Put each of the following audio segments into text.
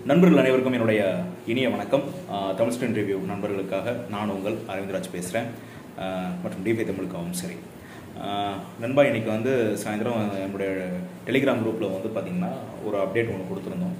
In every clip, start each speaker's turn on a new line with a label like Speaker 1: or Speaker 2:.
Speaker 1: நண்பர்கள் அனைவருக்கும் என்னுடைய இனிய வணக்கம் ஆஹ் தமிழ் ஸ்கிரீன் ரிவ்யூ நண்பர்களுக்காக நான் உங்கள் அரவிந்தராஜ் பேசுகிறேன் மற்றும் டிபி தமிழுக்காகவும் சரி ஆஹ் நண்பா இன்னைக்கு வந்து சாயந்தரம் என்னுடைய டெலிகிராம் குரூப்பில் வந்து பார்த்திங்கன்னா ஒரு அப்டேட் ஒன்று கொடுத்துருந்தோம்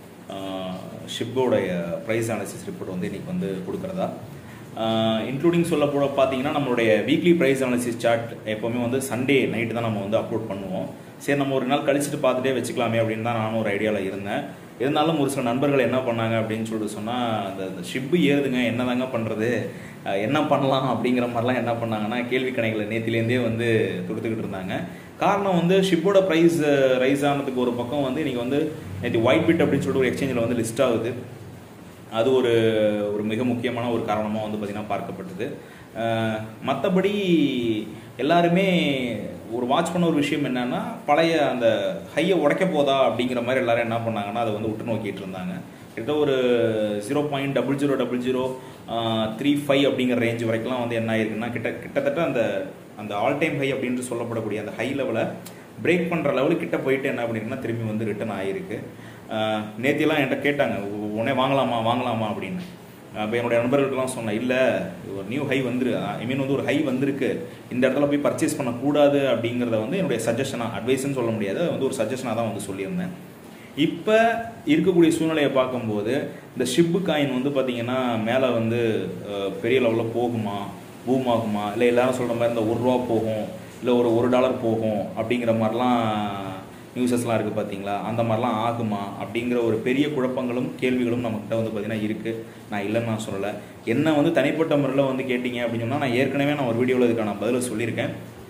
Speaker 1: ஷிப்போடைய ப்ரைஸ் அனாலிசிஸ் ரிப்போர்ட் வந்து இன்னைக்கு வந்து கொடுக்குறதா இன்க்ளூடிங் சொல்ல போட பார்த்தீங்கன்னா நம்மளுடைய வீக்லி ப்ரைஸ் அனாலிசிஸ் சார்ட் எப்போவுமே வந்து சண்டே நைட்டு தான் நம்ம வந்து அப்லோட் பண்ணுவோம் சரி நம்ம ஒரு நாள் கழிச்சுட்டு பார்த்துட்டே வச்சுக்கலாமே அப்படின்னு தான் நானும் ஒரு ஐடியாவில் இருந்தேன் இருந்தாலும் ஒரு சில நண்பர்கள் என்ன பண்ணாங்க அப்படின்னு சொல்லிட்டு சொன்னால் அந்த அந்த ஷிப்பு ஏறுதுங்க என்னதாங்க பண்ணுறது என்ன பண்ணலாம் அப்படிங்கிற மாதிரிலாம் என்ன பண்ணாங்கன்னா கேள்வி கணைகளை நேத்திலேருந்தே வந்து கொடுத்துக்கிட்டு இருந்தாங்க காரணம் வந்து ஷிப்போட ப்ரைஸ் ரைஸ் ஆனதுக்கு ஒரு பக்கம் வந்து இன்றைக்கி வந்து நேற்று ஒயிட் பிட் அப்படின்னு சொல்லிட்டு ஒரு எக்ஸ்சேஞ்சில் வந்து லிஸ்ட் ஆகுது அது ஒரு ஒரு மிக முக்கியமான ஒரு காரணமாக வந்து பார்த்திங்கன்னா பார்க்கப்பட்டது மற்றபடி எல்லாருமே ஒரு வாட்ச் பண்ண ஒரு விஷயம் என்னன்னா பழைய அந்த ஹையை உடைக்க போதா அப்படிங்கிற மாதிரி எல்லாரும் என்ன பண்ணாங்கன்னா அதை வந்து உற்று நோக்கிட்டு இருந்தாங்க கிட்ட ஒரு zero point double zero double zero three five அப்படிங்கிற ரேஞ்ச் வரைக்கும்லாம் வந்து என்ன ஆயிருக்குன்னா கிட்ட கிட்டத்தட்ட அந்த அந்த ஆல் டைம் ஹை அப்படின்ட்டு சொல்லப்படக்கூடிய அந்த ஹை லெவலை பிரேக் பண்ணுற லெவலுக்கு கிட்ட போயிட்டு என்ன பண்ணிருக்குன்னா திரும்பி வந்து ரிட்டர்ன் ஆகிருக்கு நேத்தியெல்லாம் என்கிட்ட கேட்டாங்க உடனே வாங்கலாமா வாங்கலாமா அப்படின்னு அப்போ என்னுடைய நண்பர்களுக்கெல்லாம் சொன்னேன் இல்லை ஒரு நியூ ஹை வந்துரு ஐ மீன் வந்து ஒரு ஹை வந்திருக்கு இந்த இடத்துல போய் பர்ச்சேஸ் பண்ணக்கூடாது அப்படிங்கிறத வந்து என்னுடைய சஜஷனாக அட்வைஸ்ன்னு சொல்ல முடியாது அது வந்து ஒரு சஜஷனாக தான் வந்து சொல்லியிருந்தேன் இப்போ இருக்கக்கூடிய சூழ்நிலையை பார்க்கும்போது இந்த ஷிப்பு காயின் வந்து பார்த்திங்கன்னா மேலே வந்து பெரிய லெவலில் போகுமா பூம் ஆகுமா இல்லை எல்லாரும் சொல்கிற மாதிரி இந்த ஒரு ரூபா போகும் இல்லை ஒரு ஒரு டாலர் போகும் அப்படிங்கிற மாதிரிலாம் நியூஸஸ்லாம் இருக்குது பார்த்தீங்களா அந்த மாதிரிலாம் ஆகுமா அப்படிங்கிற ஒரு பெரிய குழப்பங்களும் கேள்விகளும் நம்மக்கிட்ட வந்து பார்த்திங்கன்னா இருக்குது நான் இல்லைன்னு நான் சொல்லலை என்ன வந்து தனிப்பட்ட முறையில் வந்து கேட்டிங்க அப்படின்னு சொன்னால் நான் ஏற்கனவே நான் ஒரு வீடியோவில் இதுக்கான பதிலை சொல்லியிருக்கேன்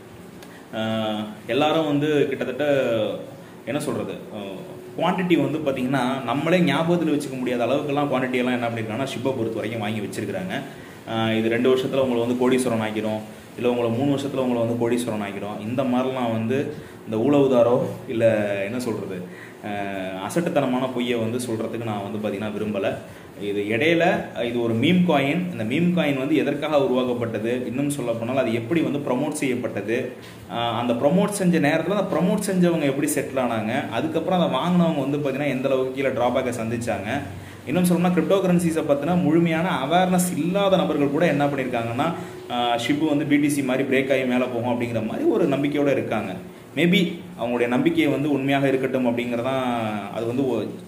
Speaker 1: எல்லாரும் வந்து கிட்டத்தட்ட என்ன சொல்கிறது குவான்டிட்டி வந்து பார்த்திங்கன்னா நம்மளே ஞாபகத்தில் வச்சுக்க முடியாத அளவுக்குலாம் குவான்டிட்டியெல்லாம் என்ன பண்ணியிருக்காங்கன்னா ஷிப்பை பொறுத்த வரைக்கும் வாங்கி வச்சுருக்கிறாங்க இது ரெண்டு வருஷத்தில் உங்களை வந்து கோடீஸ்வரன் ஆக்கிரும் இல்லை உங்களை மூணு வருஷத்தில் உங்களை வந்து கோடீஸ்வரன் ஆக்கிரும் இந்த மாதிரிலாம் வந்து இந்த ஊழவுதாரோ இல்லை என்ன சொல்கிறது அசட்டுத்தனமான பொய்யை வந்து சொல்கிறதுக்கு நான் வந்து பார்த்திங்கன்னா விரும்பலை இது இடையில இது ஒரு மீம் காயின் இந்த மீம் காயின் வந்து எதற்காக உருவாக்கப்பட்டது இன்னும் சொல்ல போனால் அது எப்படி வந்து ப்ரொமோட் செய்யப்பட்டது அந்த ப்ரொமோட் செஞ்ச நேரத்தில் அந்த ப்ரொமோட் செஞ்சவங்க எப்படி செட்டில் ஆனாங்க அதுக்கப்புறம் அதை வாங்கினவங்க வந்து பார்த்திங்கன்னா எந்த அளவுக்கு கீழே ட்ராபேக்கை சந்திச்சாங்க இன்னும் சொல்லணும்னா கிரிப்டோ கரன்சிஸை பற்றின முழுமையான அவேர்னஸ் இல்லாத நபர்கள் கூட என்ன பண்ணியிருக்காங்கன்னா ஷிப்பு வந்து பிடிசி மாதிரி பிரேக் ஆகி மேலே போகும் அப்படிங்கிற மாதிரி ஒரு நம்பிக்கையோடு இருக்காங்க மேபி அவங்களுடைய நம்பிக்கையை வந்து உண்மையாக இருக்கட்டும் அப்படிங்கிறதான் அது வந்து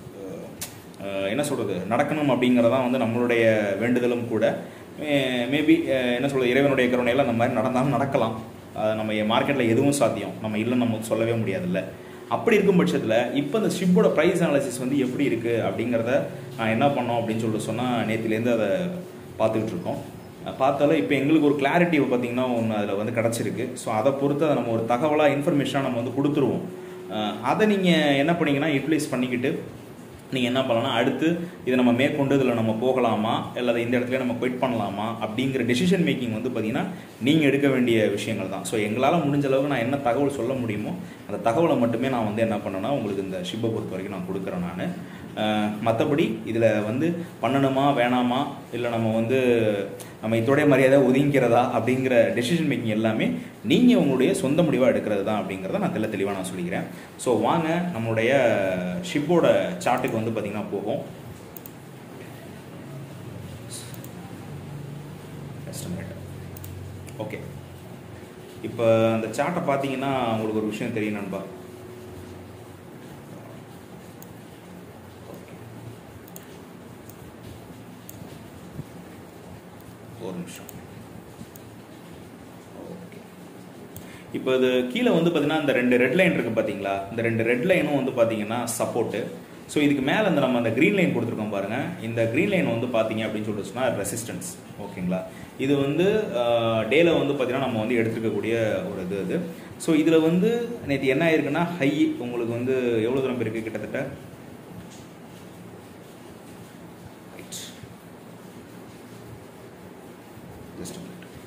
Speaker 1: என்ன சொல்கிறது நடக்கணும் அப்படிங்கிறதான் வந்து நம்மளுடைய வேண்டுதலும் கூட மேபி என்ன சொல்கிறது இறைவனுடைய கருணையில் அந்த மாதிரி நடந்தாலும் நடக்கலாம் நம்ம மார்க்கெட்டில் எதுவும் சாத்தியம் நம்ம இல்லைன்னு நம்ம சொல்லவே முடியாதுல்ல அப்படி இருக்கும் பட்சத்தில் இப்போ இந்த ஷிப்போட ப்ரைஸ் அனாலிசிஸ் வந்து எப்படி இருக்குது அப்படிங்கிறத நான் என்ன பண்ணோம் அப்படின்னு சொல்லிட்டு சொன்னால் நேற்றுலேருந்து அதை பார்த்துக்கிட்டு இருக்கோம் பார்த்தாலும் இப்போ எங்களுக்கு ஒரு கிளாரிட்டி பார்த்திங்கன்னா ஒன்று அதில் வந்து கிடச்சிருக்கு ஸோ அதை பொறுத்து அதை நம்ம ஒரு தகவலாக இன்ஃபர்மேஷனாக நம்ம வந்து கொடுத்துருவோம் அதை நீங்கள் என்ன பண்ணிங்கன்னா யூட்டிலைஸ் பண்ணிக்கிட்டு நீங்கள் என்ன பண்ணலாம் அடுத்து இதை நம்ம மேற்கொண்டு இதில் நம்ம போகலாமா இல்லை இந்த இடத்துல நம்ம குயிட் பண்ணலாமா அப்படிங்கிற டெசிஷன் மேக்கிங் வந்து பார்த்திங்கன்னா நீங்கள் எடுக்க வேண்டிய விஷயங்கள் தான் ஸோ எங்களால் முடிஞ்ச அளவுக்கு நான் என்ன தகவல் சொல்ல முடியுமோ அந்த தகவலை மட்டுமே நான் வந்து என்ன பண்ணேன்னா உங்களுக்கு இந்த ஷிப்பை பொறுத்த வரைக்கும் நான் கொடுக்குறேன் நான் மற்றபடி இதில் வந்து பண்ணணுமா வேணாமா இல்லை நம்ம வந்து நம்ம இதோடைய மரியாதை ஒதுங்கிறதா அப்படிங்கிற டெசிஷன் மேக்கிங் எல்லாமே நீங்கள் உங்களுடைய சொந்த முடிவாக எடுக்கிறது தான் அப்படிங்கிறத நான் தெல்ல தெளிவாக நான் சொல்லிக்கிறேன் ஸோ வாங்க நம்மளுடைய ஷிப்போட சார்ட்டுக்கு வந்து பார்த்திங்கன்னா போகும் ஓகே இப்போ அந்த சார்ட்டை பார்த்தீங்கன்னா உங்களுக்கு ஒரு விஷயம் தெரியும் நண்பா ஒரு நிமிஷம் ஓகே இப்போ இது கீழே வந்து பார்த்தீங்கன்னா இந்த ரெண்டு ரெட் லைன் இருக்குது பார்த்தீங்களா இந்த ரெண்டு ரெட் லைனும் வந்து பார்த்தீங்கன்னா சப்போர்ட்டு ஸோ இதுக்கு மேலே இந்த நம்ம அந்த க்ரீன் லைன் கொடுத்துருக்கோம் பாருங்கள் இந்த க்ரீன் லைன் வந்து பார்த்தீங்க அப்படின்னு சொல்லிட்டு சொன்னால் ரெசிஸ்டன்ஸ் ஓகேங்களா இது வந்து டேல வந்து பார்த்தீங்கன்னா நம்ம வந்து எடுத்துருக்கக்கூடிய ஒரு இது இது ஸோ இதில் வந்து நேற்று என்ன ஆயிருக்குன்னா ஹை உங்களுக்கு வந்து எவ்வளோ தூரம் இருக்குது கிட்டத்தட்ட ஜஸ்ட்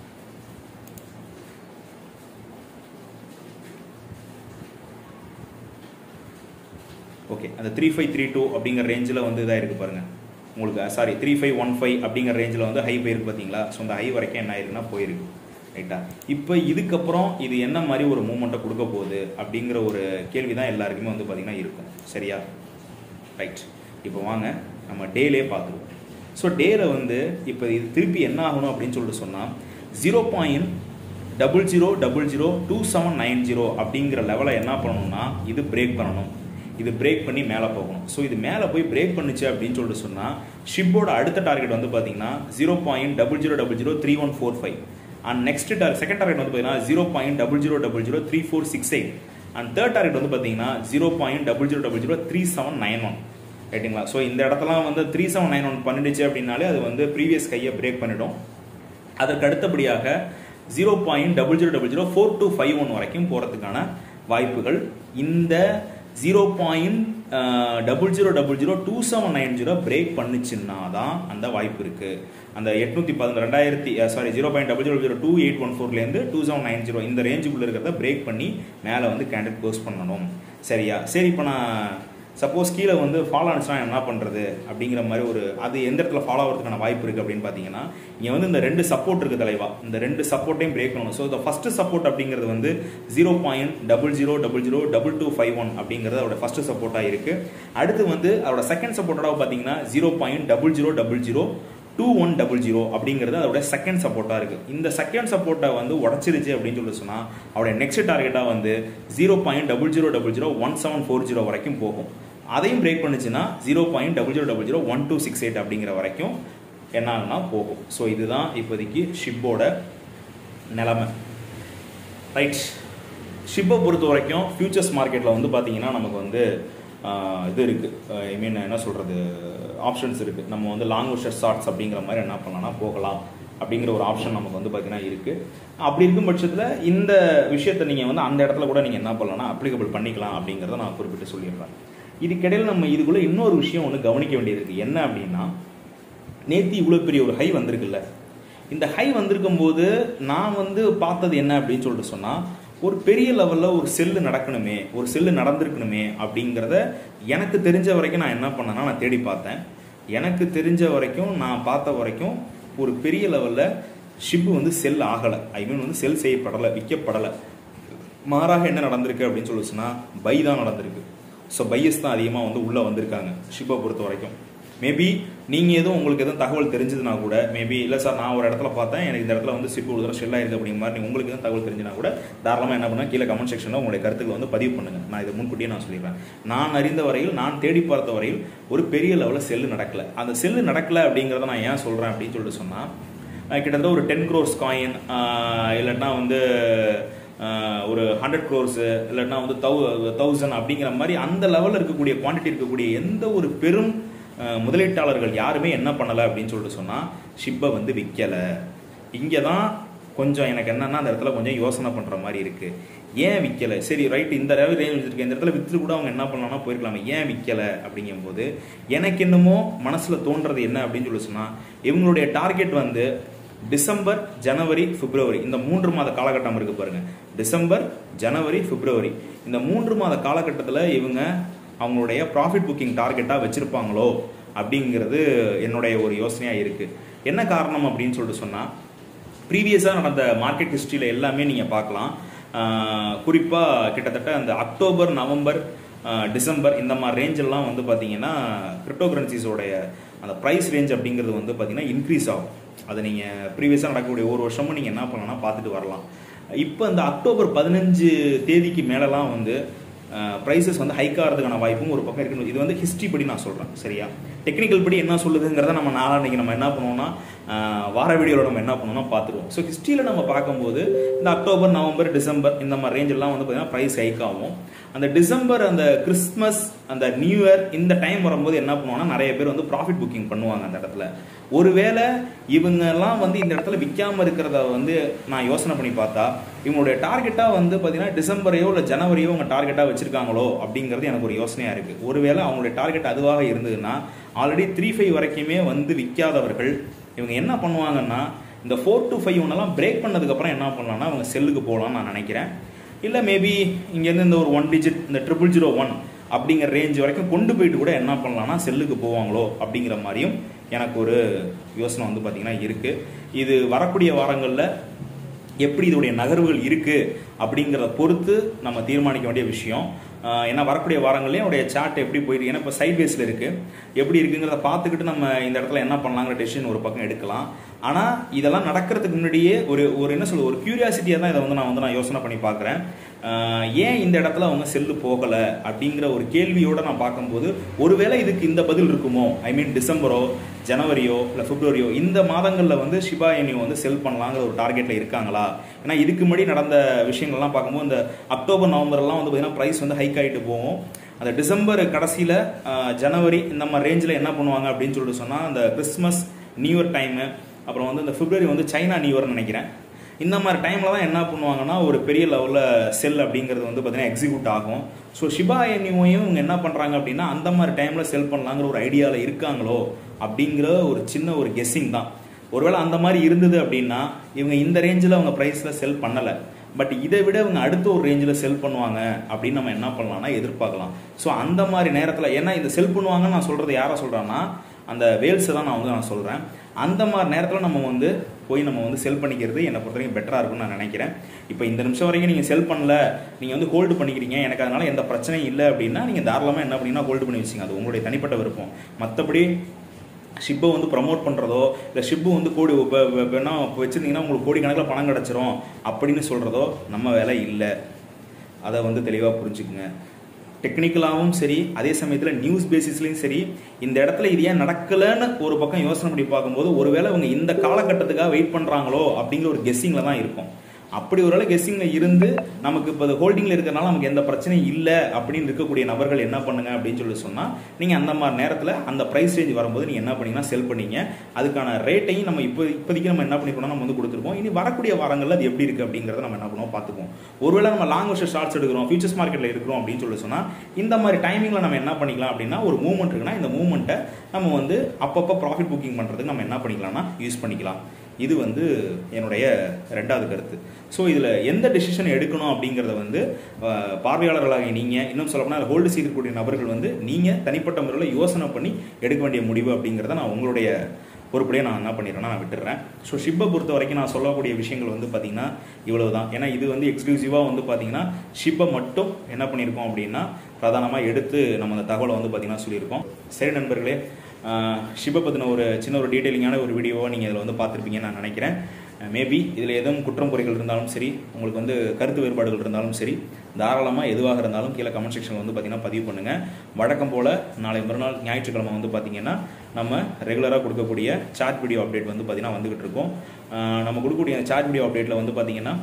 Speaker 1: ஓகே அந்த த்ரீ ஃபைவ் த்ரீ டூ அப்படிங்கிற ரேஞ்சில் வந்து இதாக இருக்குது பாருங்கள் உங்களுக்கு sorry three five one five அப்படிங்கிற ரேஞ்சில் வந்து ஹை போயிருக்கு பார்த்தீங்களா ஸோ அந்த ஹை வரைக்கும் என்ன ஆயிருக்குன்னா போயிருக்கு ரைட்டா இப்போ இதுக்கப்புறம் இது என்ன மாதிரி ஒரு மூமெண்ட்டை கொடுக்க போகுது அப்படிங்கிற ஒரு கேள்வி தான் எல்லாருக்குமே வந்து பார்த்திங்கன்னா இருக்கும் சரியா ரைட் இப்போ வாங்க நம்ம டேலே பார்த்துருவோம் ஸோ டேல வந்து இப்போ இது திருப்பி என்ன ஆகணும் அப்படின்னு சொல்லிட்டு சொன்னால் zero point double zero double zero two seven nine zero அப்படிங்கிற லெவலை என்ன பண்ணணும்னா இது பிரேக் பண்ணணும் இது பிரேக் பண்ணி மேலே போகணும் ஸோ இது மேலே போய் பிரேக் பண்ணுச்சு அப்படின்னு சொல்லிட்டு சொன்னால் ஷிப்போட அடுத்த டார்கெட் வந்து பார்த்தீங்கன்னா zero point double zero double zero three one four five and next டார் செகண்ட் டார்கெட் வந்து பார்த்தீங்கன்னா zero point double zero double zero three four six eight and third target வந்து பார்த்தீங்கன்னா zero point double zero double zero three seven nine one ரைட்டுங்களா so இந்த இடத்துலாம் வந்து three seven nine one பண்ணிடுச்சு அப்படின்னாலே அது வந்து ப்ரீவியஸ் கையை பிரேக் பண்ணிடும் அதற்கு அடுத்தபடியாக zero point double zero double zero four two five one வரைக்கும் போகிறதுக்கான வாய்ப்புகள் இந்த zero point double zero double zero two seven nine zero break பண்ணுச்சுன்னா தான் அந்த வாய்ப்பு இருக்குது அந்த எட்நூற்றி பதினொன்று ரெண்டாயிரத்தி sorry zero point double zero zero two eight one ஃபோர்லேருந்து டூ செவன் நைன் ஜீரோ இந்த ரேஞ்சுக்குள்ளே இருக்கிறத பிரேக் பண்ணி மேலே வந்து கேண்டில் க்ளோஸ் பண்ணணும் சரியா சரி இப்போ நான் சப்போஸ் கீழே வந்து ஃபாலோ ஆனிச்சுன்னா என்ன பண்ணுறது அப்படிங்கிற மாதிரி ஒரு அது எந்த இடத்துல ஃபாலோ ஆகிறதுக்கான வாய்ப்பு இருக்குது அப்படின்னு பார்த்தீங்கன்னா இங்கே வந்து இந்த ரெண்டு சப்போர்ட் இருக்குது தலைவா இந்த ரெண்டு சப்போர்ட்டையும் பிரேக் பண்ணணும் ஸோ இந்த ஃபர்ஸ்ட் சப்போர்ட் அப்படிங்கிறது வந்து zero point double zero double zero double two five one அப்படிங்கிறது அதோட ஃபர்ஸ்ட் சப்போர்ட்டாக இருக்குது அடுத்து வந்து அதோட செகண்ட் சப்போர்ட்டோட பார்த்தீங்கன்னா zero point double zero double zero two one double zero அப்படிங்கிறது அதோட செகண்ட் சப்போர்ட்டாக இருக்குது இந்த செகண்ட் சப்போர்ட்டை வந்து உடச்சிருச்சு அப்படின்னு சொல்லி சொன்னால் அவருடைய நெக்ஸ்ட் டார்கெட்டாக வந்து zero point double zero double zero one seven four zero வரைக்கும் போகும் அதையும் பிரேக் பண்ணுச்சுன்னா zero point double zero double zero one two six eight அப்படிங்கிற வரைக்கும் என்ன ஆகுனா போகும் ஸோ இதுதான் இப்போதைக்கு ஷிப்போட நிலைமை ரைட் ஷிப்பை பொறுத்த வரைக்கும் ஃபியூச்சர்ஸ் மார்க்கெட்டில் வந்து பார்த்தீங்கன்னா நமக்கு வந்து ஆஹ், இது இருக்குது ஐ மீன் என்ன சொல்கிறது ஆப்ஷன்ஸ் இருக்குது நம்ம வந்து லாங் விஷர் ஷார்ட்ஸ் அப்படிங்கிற மாதிரி என்ன பண்ணலாம்னா போகலாம் அப்படிங்கிற ஒரு ஆப்ஷன் நமக்கு வந்து பார்த்தீங்கன்னா இருக்குது அப்படி இருக்கும் பட்சத்தில் இந்த விஷயத்தை நீங்கள் வந்து அந்த இடத்துல கூட நீங்கள் என்ன பண்ணலாம்னா அப்ளிகபிள் பண்ணிக்கலாம் அப்படிங்கிறத நான் குறிப்பிட்டு சொல்லிடுறேன் இதுக்கிடையில் நம்ம இதுக்குள்ளே இன்னொரு விஷயம் ஒன்று கவனிக்க வேண்டியது இருக்குது என்ன அப்படின்னா நேத்தி இவ்வளோ பெரிய ஒரு ஹை வந்திருக்குல்ல இந்த ஹை வந்திருக்கும் போது நான் வந்து பார்த்தது என்ன அப்படின்னு சொல்லிட்டு சொன்னால் ஒரு பெரிய லெவலில் ஒரு செல்லு நடக்கணுமே ஒரு செல்லு நடந்திருக்கணுமே அப்படிங்கிறத எனக்கு தெரிஞ்ச வரைக்கும் நான் என்ன பண்ணேன்னா நான் தேடி பார்த்தேன் எனக்கு தெரிஞ்ச வரைக்கும் நான் பார்த்த வரைக்கும் ஒரு பெரிய லெவலில் ஷிப்பு வந்து செல் ஆகலை ஐ மீன் வந்து செல் செய்யப்படலை விற்கப்படலை மாறாக என்ன நடந்திருக்கு அப்படின்னு சொல்லி சொன்னால் பை தான் நடந்திருக்கு ஸோ பையஸ் தான் அதிகமாக வந்து உள்ளே வந்திருக்காங்க ஷிப்பை பொறுத்த வரைக்கும் மேபி நீங்கள் எதுவும் உங்களுக்கு எதுவும் தகவல் தெரிஞ்சதுனா கூட மேபி இல்லை சார் நான் ஒரு இடத்துல பார்த்தேன் எனக்கு இந்த இடத்துல வந்து ஷிப் ஒரு தடவை ஷெல் ஆயிருக்கு அப்படிங்கிற மாதிரி உங்களுக்கு எதுவும் தகவல் தெரிஞ்சுனா கூட தாராளமாக என்ன பண்ணால் கீழே கமெண்ட் செக்ஷனில் உங்களுடைய கருத்துக்களை வந்து பதிவு பண்ணுங்கள் நான் இதை முன்கூட்டியே நான் சொல்லிடுறேன் நான் அறிந்த வரையில் நான் தேடி பார்த்த வரையில் ஒரு பெரிய லெவலில் செல்லு நடக்கல அந்த செல்லு நடக்கல அப்படிங்கிறத நான் ஏன் சொல்கிறேன் அப்படின்னு சொல்லிட்டு சொன்னால் அஹ் கிட்டத்தட்ட ஒரு டென் க்ரோர்ஸ் காயின் இல்லைன்னா வந்து அஹ், ஒரு ஹண்ட்ரட் க்ரோர்ஸு இல்லைன்னா வந்து தௌ தௌசண்ட் அப்படிங்கிற மாதிரி அந்த லெவலில் இருக்கக்கூடிய குவான்டிட்டி இருக்கக்கூடிய எந்த ஒரு பெரும் அஹ், முதலீட்டாளர்கள் யாருமே என்ன பண்ணலை அப்படின்னு சொல்லிட்டு சொன்னால் ஷிப்பை வந்து விற்கலை இங்கே தான் கொஞ்சம் எனக்கு என்னன்னா அந்த இடத்துல கொஞ்சம் யோசனை பண்ணுற மாதிரி இருக்குது ஏன் விற்கலை சரி ரைட் இந்த ரேவ் ரேஞ்ச் வச்சிருக்கேன் இந்த இடத்துல விற்று கூட அவங்க என்ன பண்ணலாம்னா போயிருக்கலாமே ஏன் விற்கலை அப்படிங்கும்போது எனக்கு என்னமோ மனசில் தோன்றது என்ன அப்படின்னு சொல்லி சொன்னால் இவங்களுடைய டார்கெட் வந்து டிசம்பர் ஜனவரி பிப்ரவரி இந்த மூன்று மாத காலகட்டம் இருக்கு பாருங்க டிசம்பர் ஜனவரி பிப்ரவரி இந்த மூன்று மாத காலகட்டத்தில் இவங்க அவங்களுடைய ப்ராஃபிட் புக்கிங் டார்கெட்டாக வச்சிருப்பாங்களோ அப்படிங்கிறது என்னுடைய ஒரு யோசனையாக இருக்கு என்ன காரணம் அப்படின்னு சொல்லிட்டு சொன்னால் ப்ரீவியஸாக நடந்த மார்க்கெட் ஹிஸ்ட்ரியில் எல்லாமே நீங்கள் பார்க்கலாம் குறிப்பாக கிட்டத்தட்ட அந்த அக்டோபர் நவம்பர் ஆஹ், டிசம்பர் இந்த மாதிரி ரேஞ்செல்லாம் வந்து பார்த்தீங்கன்னா கிரிப்டோ கரன்சிஸோடைய அந்த ப்ரைஸ் ரேஞ்ச் அப்படிங்கிறது வந்து பார்த்தீங்கன்னா இன்க்ரீஸ் ஆகும் அதை நீங்கள் ப்ரீவியஸாக நடக்கக்கூடிய ஒரு வருஷமும் நீங்கள் என்ன பண்ணலாம்னா பார்த்துட்டு வரலாம் இப்போ இந்த அக்டோபர் பதினஞ்சு தேதிக்கு மேலெலாம் வந்து ப்ரைஸஸ் வந்து ஹைக் ஆகிறதுக்கான வாய்ப்பும் ஒரு பக்கம் இருக்கணும் இது வந்து ஹிஸ்ட்ரி படி நான் சொல்கிறேன் சரியா டெக்னிக்கல் படி என்ன சொல்லுதுங்கிறத நம்ம நாளான்னைக்கு நம்ம என்ன பண்ணுவோம்னா ஆஹ், வார வீடியோவில் நம்ம என்ன பண்ணுவோம்னா பார்த்துருவோம் ஸோ ஹிஸ்ட்ரியில் நம்ம பார்க்கும்போது இந்த அக்டோபர் நவம்பர் டிசம்பர் இந்த மாதிரி ரேஞ்ச் எல்லாம் வந்து பார்த்தீங்கன்னா ப்ரைஸ் ஹைக் ஆகும் அந்த டிசம்பர் அந்த கிறிஸ்மஸ் அந்த நியூ இயர் இந்த டைம் வரும்போது என்ன பண்ணுவாங்கன்னா நிறைய பேர் வந்து ப்ராஃபிட் புக்கிங் பண்ணுவாங்க அந்த இடத்துல ஒருவேளை இவங்கெல்லாம் வந்து இந்த இடத்துல விற்காம இருக்கிறத வந்து நான் யோசனை பண்ணி பார்த்தா இவங்களுடைய டார்கெட்டாக வந்து பார்த்தீங்கன்னா டிசம்பரையோ இல்லை ஜனவரியோ அவங்க டார்கெட்டாக வச்சிருக்காங்களோ அப்படிங்கிறது எனக்கு ஒரு யோசனையாக இருக்குது ஒருவேளை அவங்களுடைய டார்கெட் அதுவாக இருந்ததுன்னா ஆல்ரெடி த்ரீ ஃபைவ் வரைக்குமே வந்து விற்காதவர்கள் இவங்க என்ன பண்ணுவாங்கன்னா இந்த ஃபோர் டு ஃபைவ் ஒன்னெல்லாம் பிரேக் பண்ணதுக்கப்புறம் என்ன பண்ணலாம்னா அவங்க செல்லுக்கு போகலாம்னு நான் நினைக்கிறேன் இல்லை மேபி இங்கேருந்து இந்த ஒரு ஒன் டிஜிட் இந்த ட்ரிபிள் ஜீரோ ஒன் அப்படிங்கிற ரேஞ்ச் வரைக்கும் கொண்டு போயிட்டு கூட என்ன பண்ணலாம்னா செல்லுக்கு போவாங்களோ அப்படிங்கிற மாதிரியும் எனக்கு ஒரு யோசனை வந்து பார்த்திங்கன்னா இருக்குது இது வரக்கூடிய வாரங்களில் எப்படி இதோடைய நகர்வுகள் இருக்குது அப்படிங்கிறத பொறுத்து நம்ம தீர்மானிக்க வேண்டிய விஷயம் ஆஹ் ஏன்னா வரக்கூடிய வாரங்கள்லேயும் அவருடைய சார்ட் எப்படி போயிருக்கு ஏன்னா இப்போ சைட்வேஸில் இருக்குது எப்படி இருக்குங்கிறத பார்த்துக்கிட்டு நம்ம இந்த இடத்துல என்ன பண்ணலாங்கிற டெசிஷன் ஒரு பக்கம் எடுக்கலாம் ஆனால் இதெல்லாம் நடக்கிறதுக்கு முன்னாடியே ஒரு ஒரு என்ன சொல்ல ஒரு கியூரியாசிட்டியாக தான் இதை வந்து நான் வந்து நான் யோசனை பண்ணி பார்க்குறேன் ஆஹ் ஏன் இந்த இடத்துல அவங்க செல்லு போகலை அப்படிங்கிற ஒரு கேள்வியோடு நான் பார்க்கும்போது ஒருவேளை இதுக்கு இந்த பதில் இருக்குமோ ஐ மீன் டிசம்பரோ ஜனவரியோ இல்லை பிப்ரவரியோ இந்த மாதங்களில் வந்து ஷிபா எனியோ வந்து செல் பண்ணலாங்கிற ஒரு டார்கெட்டில் இருக்காங்களா ஏன்னா இதுக்கு முன்னாடி நடந்த விஷயங்கள்லாம் பார்க்கும்போது இந்த அக்டோபர் நவம்பர்லாம் வந்து பார்த்தீங்கன்னா ப்ரைஸ் வந்து ஹைக் ஆகிட்டு போகும் அந்த டிசம்பர் கடைசியில் ஜனவரி இந்த மாதிரி ரேஞ்சில் என்ன பண்ணுவாங்க அப்படின்னு சொல்லிட்டு சொன்னால் அந்த கிறிஸ்மஸ் நியூ இயர் டைமு அப்புறம் வந்து இந்த பிப்ரவரி வந்து சைனா நியூ இயர்னு நினைக்கிறேன் இந்த மாதிரி டைமில் தான் என்ன பண்ணுவாங்கன்னா ஒரு பெரிய லெவலில் செல் அப்படிங்கிறது வந்து பார்த்தீங்கன்னா எக்ஸிக்யூட் ஆகும் ஸோ ஷிபா எனிமையும் இவங்க என்ன பண்ணுறாங்க அப்படின்னா அந்த மாதிரி டைமில் செல் பண்ணலாங்கிற ஒரு ஐடியாவில் இருக்காங்களோ அப்படிங்கிற ஒரு சின்ன ஒரு கெஸ்ஸிங் தான் ஒருவேளை அந்த மாதிரி இருந்தது அப்படின்னா இவங்க இந்த ரேஞ்சில் அவங்க ப்ரைஸில் செல் பண்ணலை பட் இதை விட இவங்க அடுத்த ஒரு ரேஞ்சில் செல் பண்ணுவாங்க அப்படின்னு நம்ம என்ன பண்ணலாம்னா எதிர்பார்க்கலாம் ஸோ அந்த மாதிரி நேரத்தில் ஏன்னா இந்த செல் பண்ணுவாங்கன்னு நான் சொல்கிறது யாரை சொல்கிறேன்னா அந்த வேல்ஸை தான் நான் வந்து நான் சொல்கிறேன் அந்த மாதிரி நேரத்தில் நம்ம வந்து போய் நம்ம வந்து செல் பண்ணிக்கிறது என்னை பொறுத்த வரைக்கும் பெட்டராக இருக்கும்னு நான் நினைக்கிறேன் இப்போ இந்த நிமிஷம் வரைக்கும் நீங்கள் செல் பண்ணல நீங்கள் வந்து ஹோல்டு பண்ணிக்கிறீங்க எனக்கு அதனால் எந்த பிரச்சனையும் இல்லை அப்படின்னா நீங்கள் தாராளமாக என்ன பண்ணீங்கன்னா ஹோல்டு பண்ணி வச்சுங்க அது உங்களுடைய தனிப்பட்ட விருப்பம் மற்றபடி ஷிப்பை வந்து ப்ரமோட் பண்ணுறதோ இல்லை ஷிப்பு வந்து கோடி இப்போ வேணா வச்சுருந்தீங்கன்னா உங்களுக்கு கோடி கணக்கில் பணம் கிடச்சிரும் அப்படின்னு சொல்கிறதோ நம்ம வேலை இல்லை அதை வந்து தெளிவாக புரிஞ்சுக்குங்க டெக்னிக்கலாகவும் சரி அதே சமயத்தில் நியூஸ் பேசிஸ்லையும் சரி இந்த இடத்துல இது ஏன் நடக்கலைன்னு ஒரு பக்கம் யோசனை பண்ணி பார்க்கும்போது ஒருவேளை அவங்க இந்த காலகட்டத்துக்காக வெயிட் பண்ணுறாங்களோ அப்படிங்கிற ஒரு கெஸ்ஸிங்கில் தான் இருக்கும் அப்படி ஒரு கெஸ்ஸிங்கில் இருந்து நமக்கு இப்போ ஹோல்டிங்கில் இருக்கிறனால நமக்கு எந்த பிரச்சனையும் இல்லை அப்படின்னு இருக்கக்கூடிய நபர்கள் என்ன பண்ணுங்க அப்படின்னு சொல்லி சொன்னால் நீங்கள் அந்த மாதிரி நேரத்தில் அந்த ப்ரைஸ் ரேஞ்ச் வரும்போது நீங்கள் என்ன பண்ணீங்கன்னா செல் பண்ணீங்க அதுக்கான ரேட்டையும் நம்ம இப்போ இப்போதைக்கு நம்ம என்ன பண்ணிக்கணும் நம்ம வந்து கொடுத்துருப்போம் இனி வரக்கூடிய வாரங்களில் அது எப்படி இருக்குது அப்படிங்கிறத நம்ம என்ன பண்ணுவோம் பார்த்துக்குவோம் ஒருவேளை நம்ம லாங் வருஷம் ஷார்ட்ஸ் எடுக்கிறோம் ஃபியூச்சர்ஸ் மார்க்கெட்டில் இருக்கிறோம் அப்படின்னு சொல்லி சொன்னால் இந்த மாதிரி டைமிங்கில் நம்ம என்ன பண்ணிக்கலாம் அப்படின்னா ஒரு மூவ்மெண்ட் இருக்குன்னா இந்த மூவ்மெண்ட்டை நம்ம வந்து அப்பப்போ ப்ராஃபிட் புக்கிங் பண்ணுறதுக்கு நம்ம என்ன பண்ணிக்கலாம்னா யூஸ் பண்ணிக்கலாம் இது வந்து என்னுடைய ரெண்டாவது கருத்து ஸோ இதில் எந்த டெசிஷன் எடுக்கணும் அப்படிங்கிறத வந்து அஹ், பார்வையாளர்களாகிய நீங்கள் இன்னும் சொல்லப்போனால் ஹோல்டு செய்திருக்கக்கூடிய நபர்கள் வந்து நீங்கள் தனிப்பட்ட முறையில் யோசனை பண்ணி எடுக்க வேண்டிய முடிவு அப்படிங்கிறத நான் உங்களுடைய பொறுப்புலேயே நான் என்ன பண்ணிடுறேன்னா நான் விட்டுறேன் ஸோ ஷிப்பை பொறுத்த வரைக்கும் நான் சொல்லக்கூடிய விஷயங்கள் வந்து பார்த்தீங்கன்னா இவ்வளவு தான் ஏன்னா இது வந்து எக்ஸ்க்ளூசிவாக வந்து பார்த்தீங்கன்னா ஷிப்பை மட்டும் என்ன பண்ணியிருக்கோம் அப்படின்னா பிரதானமாக எடுத்து நம்ம அந்த தகவலை வந்து பார்த்தீங்கன்னா சொல்லியிருக்கோம் சரி நண்பர்களே ஷிப்பை பற்றின ஒரு சின்ன ஒரு டீட்டெயிலிங்கான ஒரு வீடியோவை நீங்கள் இதில் வந்து பார்த்துருப்பீங்கன்னு நான் நினைக்கிறேன் மேபி இதில் எதுவும் குற்றம் குறைகள் இருந்தாலும் சரி உங்களுக்கு வந்து கருத்து வேறுபாடுகள் இருந்தாலும் சரி தாராளமாக எதுவாக இருந்தாலும் கீழே கமெண்ட் செக்ஷனில் வந்து பார்த்தீங்கன்னா பதிவு பண்ணுங்கள் வழக்கம் போல் நாளை மறுநாள் ஞாயிற்றுக்கிழமை வந்து பார்த்தீங்கன்னா நம்ம ரெகுலராக கொடுக்கக்கூடிய சார்ட் வீடியோ அப்டேட் வந்து பார்த்தீங்கன்னா வந்துகிட்டு இருக்கோம் ஆஹ் நம்ம கொடுக்கக்கூடிய சார்ட் வீடியோ அப்டேட்டில் வந்து பார்த்தீங்கன்னா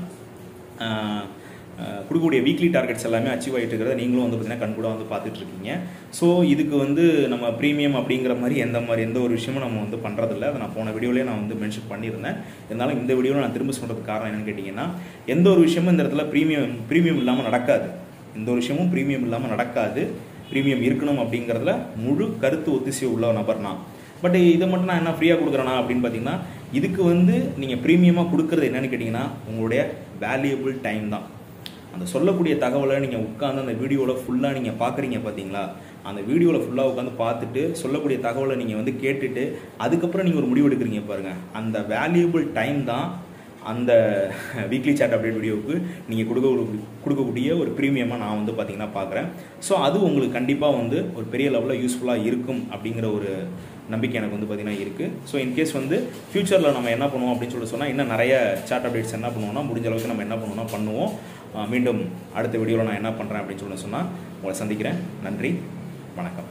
Speaker 1: ஆஹ் ஆஹ் கொடுக்கக்கூடிய வீக்லி டார்கெட்ஸ் எல்லாமே அச்சீவ் ஆகிட்டு இருக்கிறத நீங்களும் வந்து பார்த்தீங்கன்னா கண்கூட வந்து பார்த்துட்டு இருக்கீங்க ஸோ இதுக்கு வந்து நம்ம ப்ரீமியம் அப்படிங்கிற மாதிரி எந்த மாதிரி எந்த ஒரு விஷயமும் நம்ம வந்து பண்ணுறதில்ல அதை நான் போன வீடியோலேயே நான் வந்து மென்ஷன் பண்ணியிருந்தேன் இருந்தாலும் இந்த வீடியோவில் நான் திரும்ப சொல்கிறதுக்கு காரணம் என்னன்னு கேட்டிங்கன்னா எந்த ஒரு விஷயமும் இந்த இடத்துல ப்ரீமியம் ப்ரீமியம் இல்லாமல் நடக்காது எந்த ஒரு விஷயமும் ப்ரீமியம் இல்லாமல் நடக்காது ப்ரீமியம் இருக்கணும் அப்படிங்கிறதுல முழு கருத்து ஒத்திசை உள்ள நபர் நான் பட் இதை மட்டும் நான் என்ன ஃப்ரீயாக கொடுக்குறேனா அப்படின்னு பார்த்தீங்கன்னா இதுக்கு வந்து நீங்கள் ப்ரீமியமாக கொடுக்குறது என்னன்னு கேட்டிங்கன்னா உங்களுடைய வேல்யூபிள் டைம் தான் அந்த சொல்லக்கூடிய தகவலை நீங்கள் உட்காந்து அந்த வீடியோவில் ஃபுல்லாக நீங்கள் பார்க்குறீங்க பார்த்தீங்களா அந்த வீடியோவில் ஃபுல்லாக உட்காந்து பார்த்துட்டு சொல்லக்கூடிய தகவலை நீங்கள் வந்து கேட்டுட்டு அதுக்கப்புறம் நீங்கள் ஒரு முடிவு எடுக்கிறீங்க பாருங்கள் அந்த வேல்யூபிள் டைம் தான் அந்த வீக்லி சாட் அப்டேட் வீடியோவுக்கு நீங்கள் கொடுக்க கொடுக்கக்கூடிய ஒரு ப்ரீமியமாக நான் வந்து பார்த்தீங்கன்னா பார்க்குறேன் ஸோ அது உங்களுக்கு கண்டிப்பாக வந்து ஒரு பெரிய லெவலில் யூஸ்ஃபுல்லாக இருக்கும் அப்படிங்கிற ஒரு நம்பிக்கை எனக்கு வந்து பார்த்தீங்கன்னா இருக்குது ஸோ இன்கேஸ் வந்து ஃப்யூச்சரில் நம்ம என்ன பண்ணுவோம் அப்படின்னு சொல்லி சொன்னால் இன்னும் நிறைய சாட் அப்டேட்ஸ் என்ன பண்ணுவோம்னா முடிஞ்ச அளவுக்கு நம்ம என்ன பண்ணுவோம்னா பண்ணுவோம் ஆஹ் மீண்டும் அடுத்த வீடியோவில் நான் என்ன பண்ணுறேன் அப்படின்னு சொல்லி சொன்னால் உங்களை சந்திக்கிறேன் நன்றி வணக்கம்